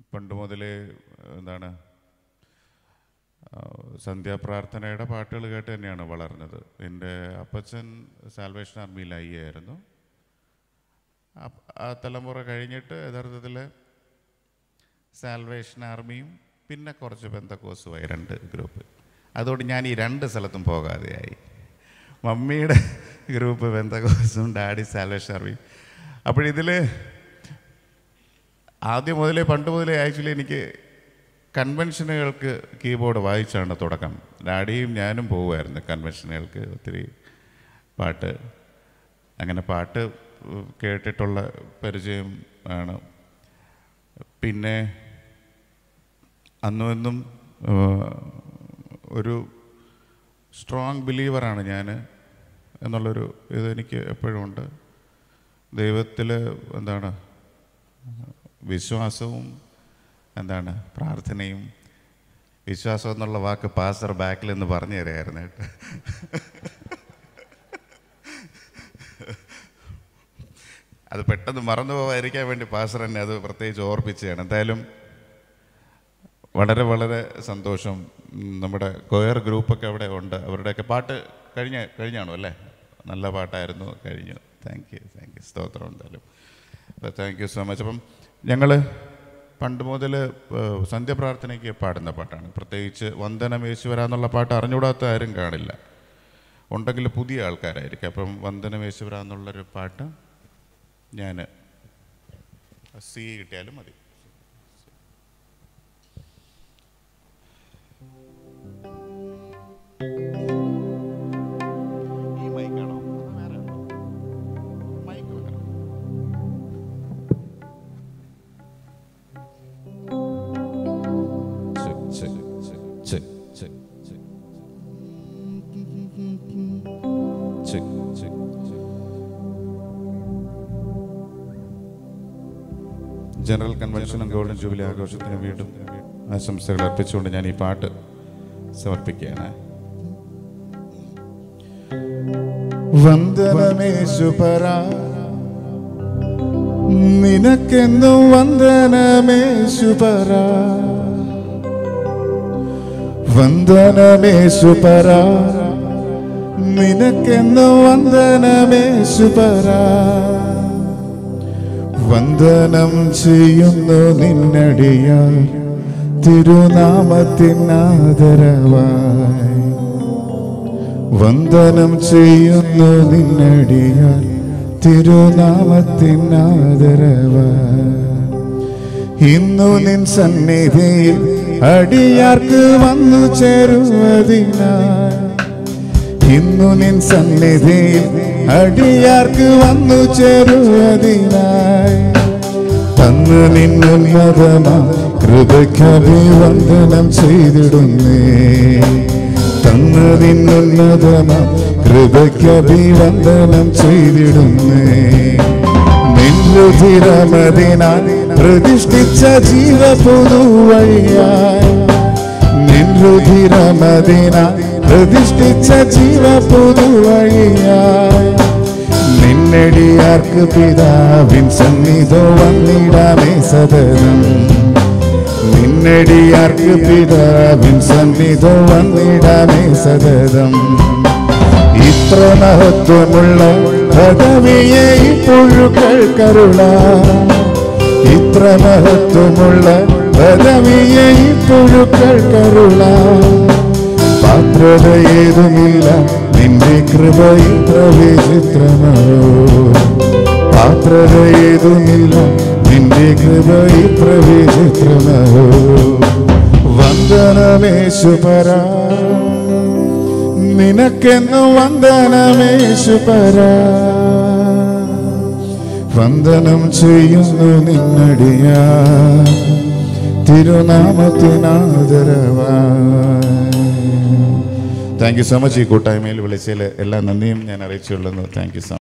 പണ്ട് മുതലേ എന്താണ് ആ, സന്ധ്യാപ്രാർത്ഥനയുടെ പാട്ടുകൾ കേട്ട് തന്നെയാണ് വളർന്നത് എൻ്റെ അപ്പച്ചൻ സാൽവേഷൻ ആർമിയിൽ ഐ ആയിരുന്നു അപ്പ- ആ തലമുറ കഴിഞ്ഞിട്ട് യഥാർത്ഥത്തിൽ സാൽവേഷൻ ആർമിയും പിന്നെ കുറച്ച് ബന്ധക്കോസുമായി രണ്ട് ഗ്രൂപ്പ് അതുകൊണ്ട് ഞാൻ ഈ രണ്ട് സ്ഥലത്തും പോകാതെയായി മമ്മിയുടെ ഗ്രൂപ്പ് ബന്ധക്കോസും ഡാഡി സാൽവേഷൻ ആർമിയും അപ്പോഴിതിൽ ആദ്യം മുതലേ പണ്ട് മുതലേ ആക്ച്വലി എനിക്ക് കൺവെൻഷനുകൾക്ക് കീബോർഡ് വായിച്ചാണ് തുടക്കം ഡാഡിയും ഞാനും പോവുമായിരുന്നു കൺവെൻഷനുകൾക്ക് ഒത്തിരി പാട്ട് അങ്ങനെ പാട്ട് ഉം, കേട്ടിട്ടുള്ള പരിചയം ആണ് പിന്നെ അന്നും ഇന്നും ഏഹ്, ഒരു സ്ട്രോങ് ബിലീവറാണ് ഞാൻ എന്നുള്ളൊരു ഇതെനിക്ക് എപ്പോഴും ഉണ്ട് ദൈവത്തിൽ എന്താണ് വിശ്വാസവും എന്താണ് പ്രാർത്ഥനയും വിശ്വാസം എന്നുള്ള വാക്ക് പാസ്റ്റർ ബാക്കിൽ നിന്ന് പറഞ്ഞു തരായിരുന്നു കേട്ടോ അത് പെട്ടെന്ന് മറന്നു പോകാതിരിക്കാൻ വേണ്ടി പാസ്റ്റർ എന്നെ അത് പ്രത്യേകിച്ച് ഓർപ്പിച്ചതാണ് എന്തായാലും വളരെ വളരെ സന്തോഷം ഉം, നമ്മുടെ കൊയർ ഗ്രൂപ്പൊക്കെ അവിടെ ഉണ്ട് അവരുടെയൊക്കെ പാട്ട് കഴിഞ്ഞ കഴിഞ്ഞാണോ അല്ലേ നല്ല പാട്ടായിരുന്നു കഴിഞ്ഞു താങ്ക് യു താങ്ക് യു സ്തോത്രം എന്തായാലും അപ്പോൾ താങ്ക് യു സോ മച്ച് അപ്പം ഞങ്ങൾ പണ്ട് മുതൽ സന്ധ്യപ്രാർത്ഥനയ്ക്ക് പാടുന്ന പാട്ടാണ് പ്രത്യേകിച്ച് വന്ദനം യേശുവര എന്നുള്ള പാട്ട് അറിഞ്ഞുകൂടാത്ത ആരും കാണില്ല ഉണ്ടെങ്കിൽ പുതിയ ആൾക്കാരായിരിക്കും അപ്പം വന്ദനം യേശുവര എന്നുള്ളൊരു പാട്ട് ഞാൻ സി കിട്ടിയാലും മതി ഈ മൈക്കാണോ അതോ വേറെ ഉണ്ടോ? മൈക്ക് വെക്കണം. check, check, check, check, check, check. Check, check, check. General കൺവെൻഷനും ഗോൾഡൻ ജൂബിലി ആഘോഷത്തിന് വീണ്ടും ആശംസകൾ അർപ്പിച്ചുകൊണ്ട് ഞാൻ ഈ പാട്ട് സമർപ്പിക്കുകയാണ് വന്ദനമേശുപര നിനക്കെന്നും വന്ദനമേശുപര വന്ദനമേശുപര നിനക്കെന്നും വന്ദനമേശുപര വന്ദനം ചെയ്യുന്നു നിന്നടിയാൽ തിരുനാമത്തിനാദരവായി വന്ദനം ചെയ്യുന്നു നിന്നടിയാൽ തിരുനാമത്തിനാദരവായി ഇന്നു നിൻ സന്നിധിയിൽ അടിയാർക്ക് വന്നു ചേരുവതിനായി ഇന്നു നിൻ സന്നിധിയിൽ അടിയാർക്ക് വന്നു ചേരുവതിനായി തന്നു നിന്നുന്നതമാ കൃപയ്ക്കഭിവന്ദനം ചെയ്തിടുന്നേ തന്നു നിന്നുന്നതമാ കൃപയ്ക്കഭിവന്ദനം ചെയ്തിടുന്നേ നിൻരുധിരമതിനാൽ പ്രതിഷ്ഠിച്ച ജീവ പുതുവഴിയായി നിൻരുധിരമതിനാൽ പ്രതിഷ്ഠിച്ച ജീവ പുതുവഴിയായി നിന്നടിയാർക്ക് പിതാവിൻ സന്നിധോ വന്നിടാമേ സദനം നിന്നടിയാർക്ക് പിതാവിൻ സന്നിധോ വന്നിടാമേ സദനം ഇത്ര മഹത്വമുള്ള പദവിയെ ഇപ്പോഴുകൾ കരുള ഇത്ര മഹത്വമുള്ള പദവിയെ ഇപ്പോഴുകൾ കരുള പാത്രത ഏതുമില്ല നിന്റെ കൃപ ഇത്ര വിചിത്രമോ പാത്രത ഏതുമില്ല നിന്റെ കൃപ ഇത്ര വിചിത്രമോ വന്ദനമേശുപര നിനക്കെന്നു വന്ദനമേശുപര വന്ദനം ചെയ്യുന്നു നിന്നടിയാ തിരുനാമത്തിനാദരവായി താങ്ക് യു സോ മച്ച് ഈ കൂട്ടായ്മയിൽ വിളിച്ചതിൽ എല്ലാ നന്ദിയും ഞാൻ അറിയിച്ചുകൊള്ളുന്നു താങ്ക് യു സോ